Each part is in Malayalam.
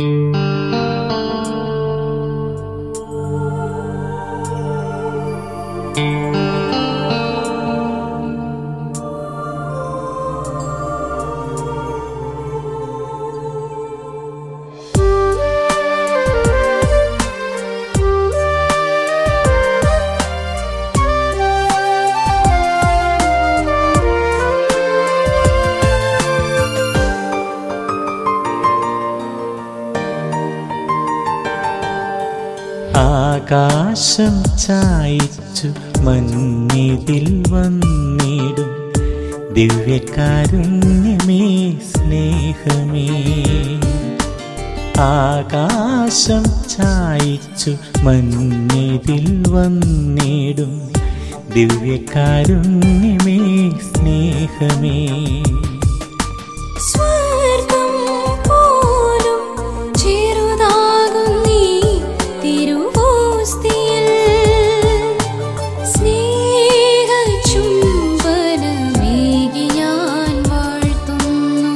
ആകാശം ചായിച്ചു മഞ്ഞിതിൽ വന്നിടും ദിവ്യകാരുണ്യമേ സ്നേഹമേ ആകാശം ചായിച്ചു മഞ്ഞിതിൽ വന്നിടും ദിവ്യകാരുണ്യമേ സ്നേഹമേ സ്വർഗം പോലും ചെറുതാകും നീ തിരുവോസ്തിയിൽ സ്നേഹചുംബനമേകി ഞാൻ വാഴ്ത്തുന്നു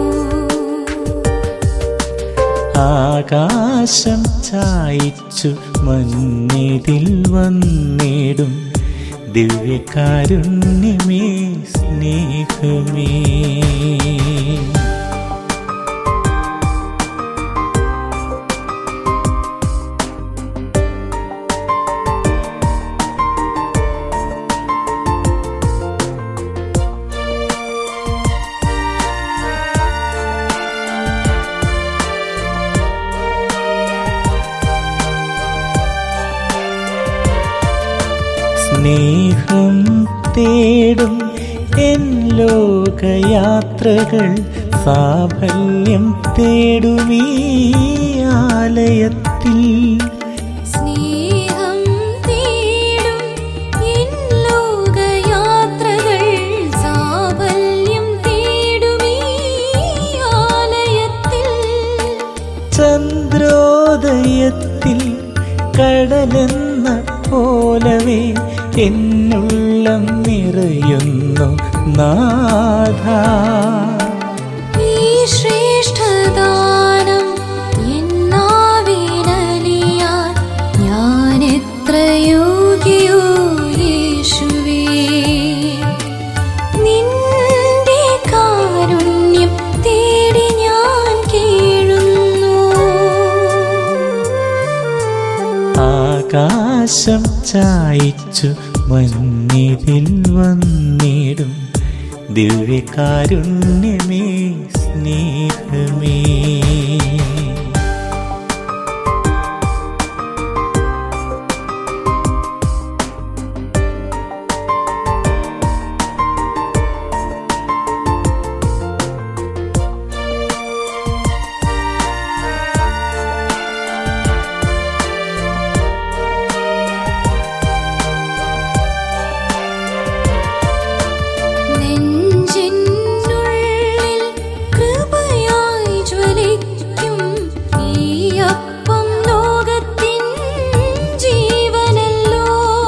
ആകാശം ചായിച്ചു മഞ്ഞിതിൽ വന്നിടും ദിവ്യകാരുണ്യമേ സ്നേഹമേ സ്നേഹം തേടും എൻ ലോകയാത്രകൾ സാഫല്യം തേടുമീ ആലയത്തിൽ സ്നേഹം തേടും എൻ ലോകയാത്രകൾ സാഫല്യം തേടുമീ ആലയത്തിൽ ചന്ദ്രോദയത്തിൽ കടലെന്ന പോലവേ എന്നുള്ളം നിറയുന്നു നാഥ ഈ ശ്രേഷ്ഠദാനം എന്നാവിനലിയാൻ ഞാൻ എത്ര യോഗ്യയോ യേശുവേ നിന്റെ കാരുണ്യം തേടി ഞാൻ കേഴുന്നു ആകാശം ചായിച്ചു മഞ്ഞിതിൽ വന്നിടും ദിവ്യകാരുണ്യമേ സ്നേഹമേ നെഞ്ചിനുള്ളിൽ കൃപയായി ജ്വലിക്കും ഈ അപ്പം ലോകത്തിൻ ജീവനല്ലോ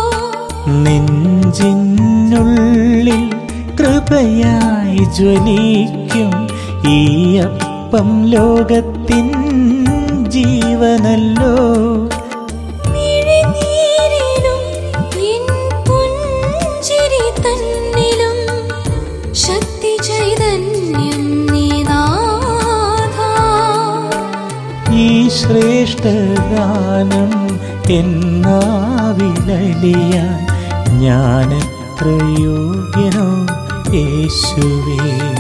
നെഞ്ചിനുള്ളിൽ കൃപയായി ജ്വലിക്കും ഈ അപ്പം ലോകത്തിൻ ജീവനല്ലോ മിഴിനീരിലും എൻ പുഞ്ചിരി തന്നിലും ശക്തി ചൈതന്യം നീനാഥാ ഈ ശ്രേഷ്ഠഗാനം എന്നാവിലലിയാൻ ഞാനെത്ര യോഗ്യനോ യേശുവേ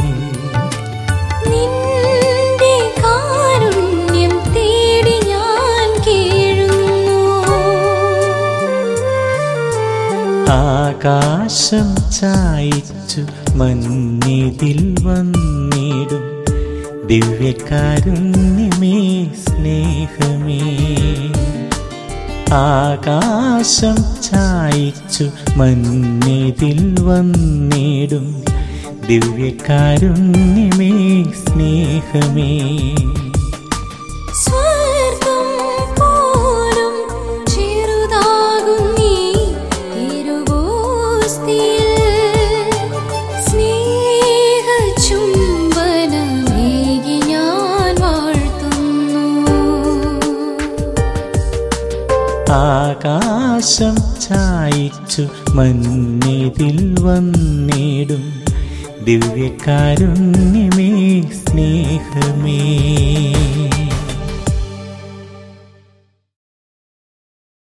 നിന്റെ കാരുണ്യം തേടി ഞാൻ കേഴുന്നു ആകാശം ചായിച്ചു മഞ്ഞിതിൽ വന്നിടും ദിവ്യകാരുണ്യമേ സ്നേഹമേ ആകാശം ചായിച്ചു മഞ്ഞിതിൽ വന്നിടും ദിവ്യകാരുണ്യമേ സ്നേഹമേ സ്വർഗം പോലും ചെറുതാകും നീ തിരുവോസ്തിയിൽ സ്നേഹചുംബനമേകി ഞാൻ വാഴ്ത്തുന്നു ആകാശം ചായിച്ചു മന്നിതിൽ വന്നിടും ദിവ്യകാരുണ്യമേ സ്നേഹമേ